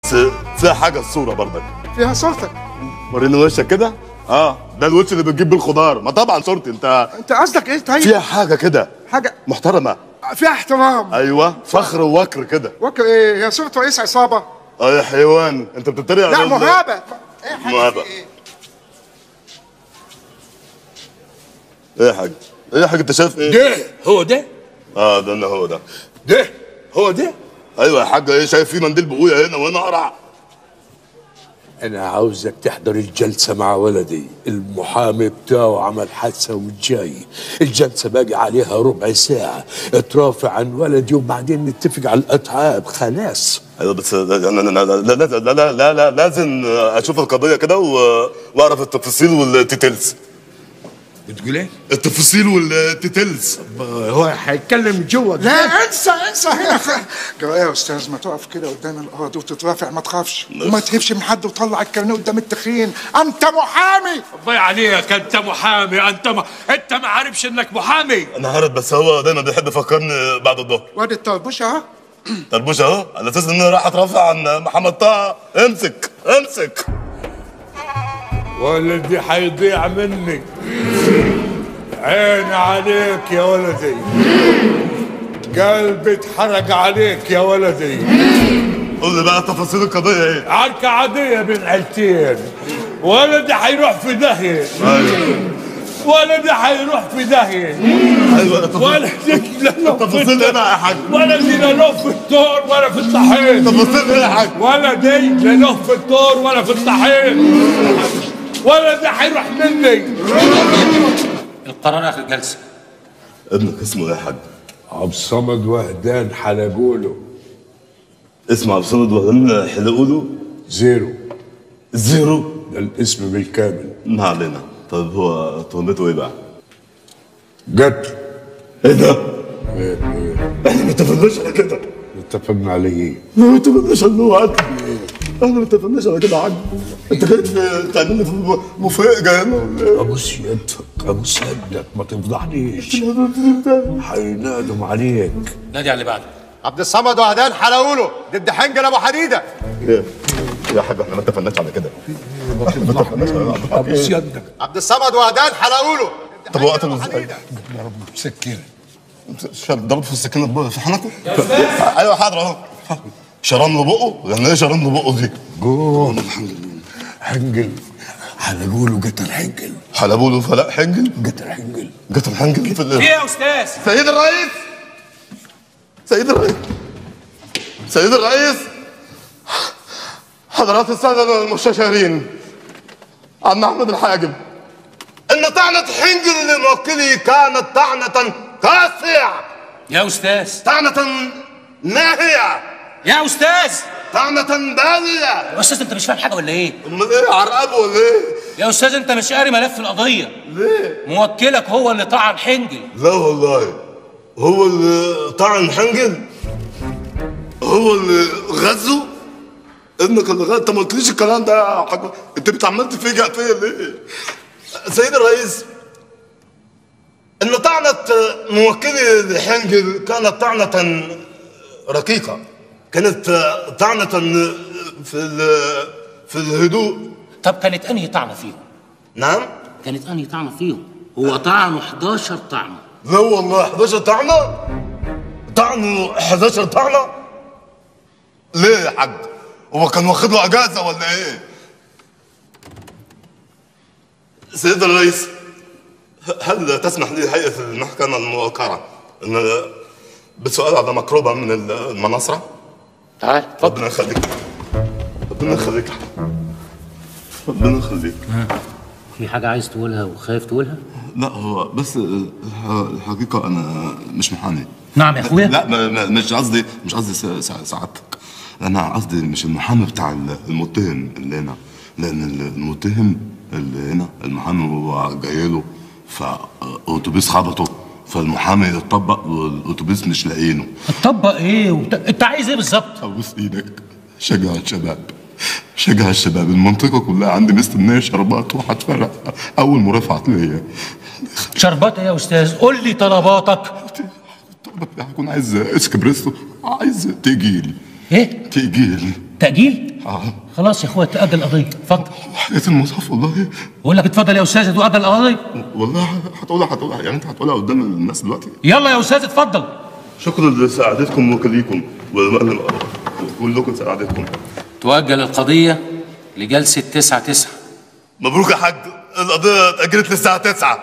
بس فيها حاجه الصوره برضك فيها صورتك وريني وشك كده اه ده الوش اللي بتجيب بيه الخضار ما طبعا صورتي انت انت قصدك ايه طيب فيها حاجه كده حاجه محترمه فيها احترام ايوه فخر ووكر كده وك ايه هي صورة رئيس عصابة اه يا حيوان انت بتتريق لا على ال- مهابة ايه حاجة مهابة. في ايه ايه يا حاج ايه يا حاج انت شايف ايه ده هو ده اه ده اللي هو ده ده هو ده ايوه يا حاج ايه شايف في منديل بقويا هنا وانا اقرع انا عاوزك تحضر الجلسة مع ولدي المحامي بتاعه عمل حادثة وجاي الجلسة باقي عليها ربع ساعة اترافع عن ولدي وبعدين نتفق على الأتعاب خلاص ايوه بس لا لا لا لا لا لا لا, لا, لا لازم اشوف القضيه كده و- واعرف التفاصيل والتيتيلز بتقول ايه؟ التفاصيل والتيتيلز هو هيتكلم جوه لا انسى انسى هنا جرى يا استاذ ما تقف كده قدام القاضي وتترافع ما تخافش وما تهبش من حد وطلع الكارنيه قدام التخين انت محامي الله عليك انت محامي انت ما انت ما عارفش انك محامي انا عارف بس هو دايما بيحب يفكرني بعد الظهر وادي الطربوش اهو طربوش اهو على اساس ان انا راح اترافع عن محمد طه امسك امسك ولدي حيضيع مني عيني عليك يا ولدي قلبي اتحرق عليك يا ولدي قول لي بقى تفاصيل القضيه ايه عركة عادية بين عيلتين ولدي حيروح في داهية ايوه ولدي حيروح في داهية ايوه التفاصيل- ولدي لا له التفاصيل ايه بقى يا حاج ولدي لا له في الدور ولا في الطحين التفاصيل ايه يا حاج ولدي لا له في الدور ولا في الطحين ولدي حيروح مني القرار اخر جلسه ابنك اسمه ايه يا حاج عبد الصمد وهدان حلقوله اسمه عبد الصمد وهدان حلقوله زيرو زيرو ده الاسم بالكامل ما علينا طيب هو تهمته ايه بقى قتل ايه ده احنا ما اتفقناش على كده اتفقنا عليه ايه؟ ما اتفقناش على انه قتل احنا ما اتفقناش على كده يا حاج انت جاي تعمل لي في مفاجاه هنا ولا ايه ابوس يدك ابوس يدك ما تفضحنيش حينادم عليك نادي على اللي بعده عبد الصمد وهدان حلاوله ضد حنجل ابو حديده ايه يا حاج احنا ما اتفقناش على كده ما تفضحنيش ابوس يدك عبد الصمد وهدان حلاوله طب هو قتله ازاي؟ سكينه شاب ضرب في السكينه بقى في حنكه ايوه حاضر اهو شرم له بقه يعني ايه شرم له بقه دي قول حنجل حلقوله قتل حنجل حلبوا له فلاح حنجل قتل حنجل قتل حنجل في ايه ال- يا استاذ سيد الرئيس سيد الرئيس سيد الرئيس حضرات السادة المستشارين عم أحمد الحاجب إن طعنة حنجل لموكلي كانت طعنة قاسية يا استاذ طعنة ناهية يا استاذ طعنة بالية يا استاذ انت مش فاهم حاجه ولا ايه أمال إيه عرقبه ولا إيه؟ يا استاذ انت مش قاري ملف القضيه ليه؟ موكلك هو اللي طعن حنجل لا والله هو اللي طعن حنجل هو اللي غزه ابنك اللي غزه انت ما قلتليش الكلام ده يا حاج انت بتعمل تفاجئ فيا ليه؟ سيد الرئيس ان طعنة موكلي لحنجل كانت طعنة رقيقة كانت طعنة في ال- في الهدوء طب كانت انهي طعنه فيهم نعم؟ كانت انهي طعنه فيهم هو طعنه 11 طعنه لا والله 11 طعنة طعنوا 11 طعنة ليه يا حاج هو كان واخد له اجازة ولا ايه سيد الرئيس هل تسمح لي هيئة المحكمة الموقرة ان بسؤال على مقربة من المناصرة تعال ربنا يخليك ربنا يخليك ربنا يخليك في حاجه عايز تقولها وخايف تقولها لا هو بس الح- الحقيقة أنا مش محامي نعم يا اخويا لا ما- ما- مش قصدي مش قصدي سا- سا- سعادتك انا قصدي مش المحامي بتاع ال- المتهم اللي هنا لان ال- المتهم اللي هنا المحامي هو جاي له فاوتوبيس خبطه فالمحامي اتطبق والاتوبيس مش لاقيينه تطبق ايه وت... انت عايز ايه بالظبط ابوس ايدك شجع الشباب شجع الشباب المنطقة كلها عندي مستنية شربات وهتفرق أول مرافعة ليا شربات ايه يا استاذ قول لي طلباتك هكون عايز اسكبريسو عايز تجيل ايه تجيل تاجيل خلاص يا اخويا تأجل القضية اتفضل حياة المصحف والله بقول لك اتفضل يا استاذ تؤجل القضية والله هتقولها هتقولها يعني انت هتقولها قدام الناس دلوقتي يلا يا استاذ اتفضل شكرا لسعادتكم وكليكم والمقلم كلكم سعادتكم تؤجل القضية لجلسة تسعة تسعة مبروك يا حاج القضية اتأجلت للساعة 9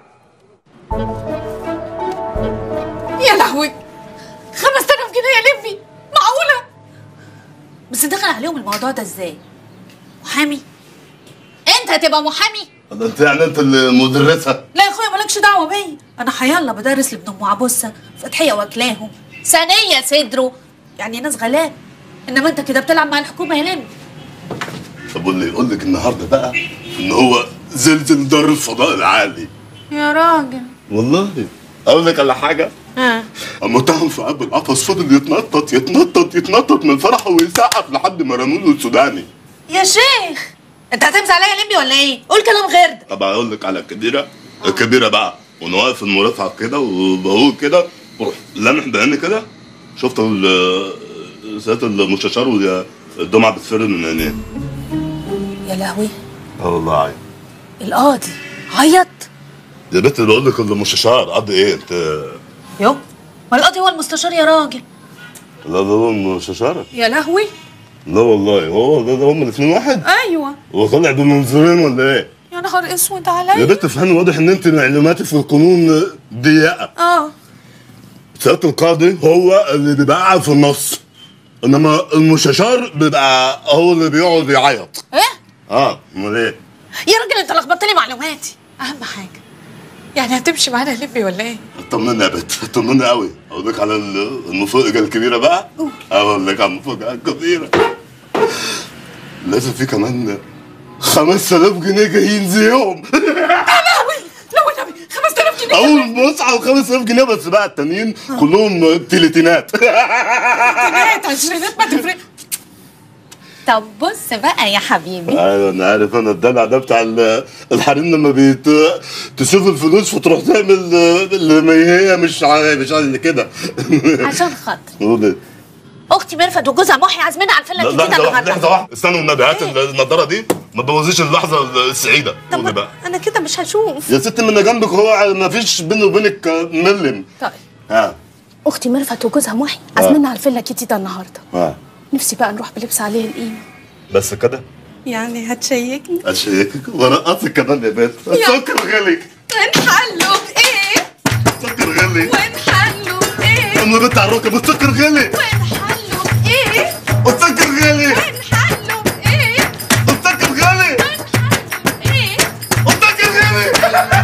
يا لهوي 5000 جنيه يا لمي معقولة بس دخل عليهم الموضوع ده ازاي محامي انت هتبقى محامي ده انت يعني انت المدرسة لا يا اخويا مالكش دعوه بيا انا حيالله بدرس لابن ام عبوسه فتحيه واكلاهم ثانيه صدره يعني ناس غلاب انما انت كده بتلعب مع الحكومه يا لمي طب واللي يقول لك النهارده بقى ان هو زلزل دار الفضاء العالي يا راجل والله اقول لك على حاجه ها المتهم في قلب القفص فضل يتنطط يتنطط يتنطط من فرحه ويسقف لحد ما رموا له السوداني يا شيخ انت هتمزح عليا يا لمي ولا ايه قول كلام غير ده طب اقول لك على الكبيره الكبيره بقى وانا واقف في المرافعه كده وبقول كده بروح لامح بعيني كده شفت ال- سياده المستشار والدمعه بتفر من عينيه يا لهوي اه والله عيب القاضي عيط يا بنت اللي بقول لك المستشار قضي ايه انت يو ما القاضي هو المستشار يا راجل لا ده هو المستشار يا لهوي لا والله هو ده, ده هم الاثنين واحد ايوه هو طالع بمنظورين ولا ايه يا نهار اسود يا عليا بنت فهمي واضح ان انت معلوماتي في القانون ضيقه اه سياده القاضي هو اللي بيبقى قاعد في النص انما المستشار بيبقى هو اللي بيقعد يعيط ايه اه امال ايه يا راجل انت لخبطت لي معلوماتي اهم حاجه يعني هتمشي معانا يا لمي ولا ايه اطمني يا بنت اطمني قوي اقول لك على ال- المفاجاه الكبيره بقى اقول لك على المفاجاه الكبيره لازم في كمان 5000 جنيه جايين زيهم لهوي لو النبي 5000 جنيه اول مصعب 5000 جنيه بس بقى التانيين كلهم تلاتينات جنيهات عشرينات ما تفرق طب بص بقى يا حبيبي ايوه انا عارف انا الدلع ده بتاع ال- الحريم لما بيت تشوف الفلوس فتروح تعمل اللي ما هي مش ع- مش عايز كده عشان خاطر قول إيه؟ اختي مرفت وجوزها محي عازمينها على الفيلا لا، الجديده لحظه واحده لحظه النهارده واحده استنوا النبي هات النضاره دي ما تبوظيش اللحظه السعيده قولي طب بقى انا كده مش هشوف يا ست من جنبك هو ما فيش بيني وبينك ملم طيب ها اختي مرفت وجوزها محي عازميننا على الفيلا الجديده النهارده ها نفسي بقى نروح بلبس عليه القيمه بس كده يعني هتشيكني اشيك ورقصك كمان يا بنت سكر غلي ونحلوا بايه سكر غلي ونحلوا بايه انا بنت على الركب السكر غلي ونحلوا بايه السكر غلي ونحلوا بايه السكر غلي ونحلوا بايه السكر غلي